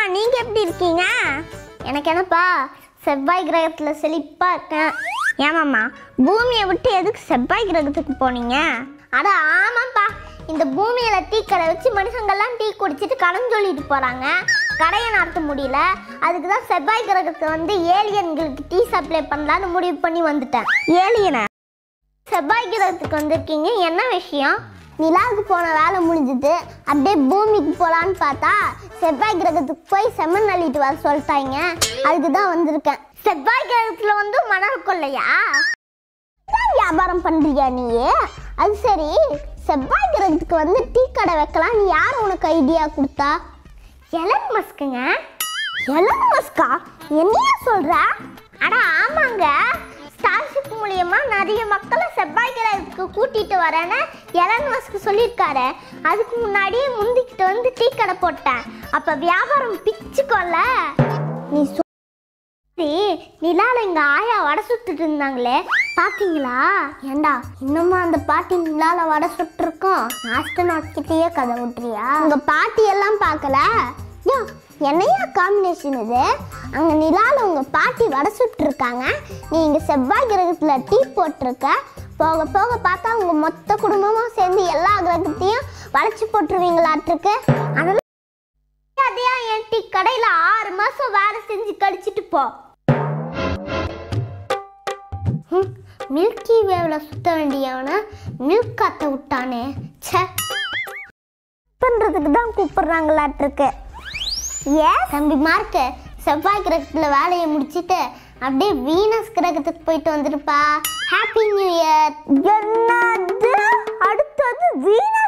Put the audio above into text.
நீங்க எப்படி இருக்கீங்க எனக்கு என்னப்பா செவ்வாய் கிரகத்துல செழிப்பா இருக்கேன் ஏமாம்மா பூமியை விட்டு எதுக்கு செவ்வாய் கிரகத்துக்கு போனீங்க அட ஆமாப்பா இந்த பூமியில டீ கடை வச்சு மனுஷங்கள்லாம் டீ குடிச்சிட்டு கடன் சொல்லிட்டு போறாங்க கடையை நடத்த முடியல அதுக்கு தான் செவ்வாய் கிரகத்தை வந்து ஏலியன்களுக்கு டீ சப்ளை பண்ணலான்னு முடிவு பண்ணி வந்துட்டேன் ஏலியனை செவ்வாய் கிரகத்துக்கு வந்திருக்கீங்க என்ன விஷயம் நிலாவுக்கு போன வேலை முடிஞ்சுது அப்படியே பூமிக்கு போகலான்னு பார்த்தா செவ்வாய் கிரகத்துக்கு போய் செம்மண் அள்ளிட்டு வர சொல்லிட்டாங்க அதுக்கு தான் வந்திருக்கேன் செவ்வாய் கிரகத்துல வந்து மணல் கொள்ளையா தான் வியாபாரம் பண்றியா நீ அது சரி செவ்வாய் கிரகத்துக்கு வந்து டீ கடை வைக்கலாம் நீ யார் உனக்கு ஐடியா கொடுத்தா எலன் மஸ்க்குங்க எலன் மஸ்கா என்னையா சொல்ற அட ஆமாங்க ஸ்டார்ஷிப் மூலியமா நிறைய மக்களை செவ்வாய் கிரகத்துக்கு கூட்டிட்டு வரேன்னு எலன் மஸ்க் சொல்லியிருக்காரு அதுக்கு முன்னாடியே முந்திக்கிட்டு வந்து டீ கடை போட்டேன் அப்ப வியாபாரம் பிச்சுக்கோல நீ சொ- சரி நிலால எங்க ஆயா வடை சுட்டுட்டு இருந்தாங்களே பாத்தீங்களா ஏண்டா இன்னுமா அந்த பாட்டி நிலால வடை சுட்டு இருக்கோம் ஆஸ்ட்ரோநாட் கிட்டயே கதை விட்டுறியா உங்க பாட்டி எல்லாம் பார்க்கல யோ என்னையா காம்பினேஷன் இது அங்க நிலால உங்க பாட்டி வடை சுட்டு இருக்காங்க நீ இங்க செவ்வாய் கிரகத்துல டீ போட்டிருக்க போக போக பார்த்தா உங்க மொத்த குடும்பமும் சேர்ந்து எல்லா கிரகத்தையும் வளைச்சு போட்டுருவீங்களாட்டிருக்கு அதெல்லாம் அதையா என் டீ கடையில் ஆறு மாசம் வேலை செஞ்சு கழிச்சிட்டு போ ஹம், மில்கி வேவ்ல சுத்த வேண்டியவன மில்க் காத்த விட்டானே ச்சே பண்றதுக்கு தான் கூப்பிடுறாங்களாட்டிருக்கு ஏன் தம்பி மார்க்கு செவ்வாய் கிரகத்தில் வேலையை முடிச்சிட்டு அப்படியே வீனஸ் கிரகத்துக்கு போயிட்டு வந்துருப்பா ஹாப்பி நியூ இயர் என்னது அடுத்தது வீனஸ்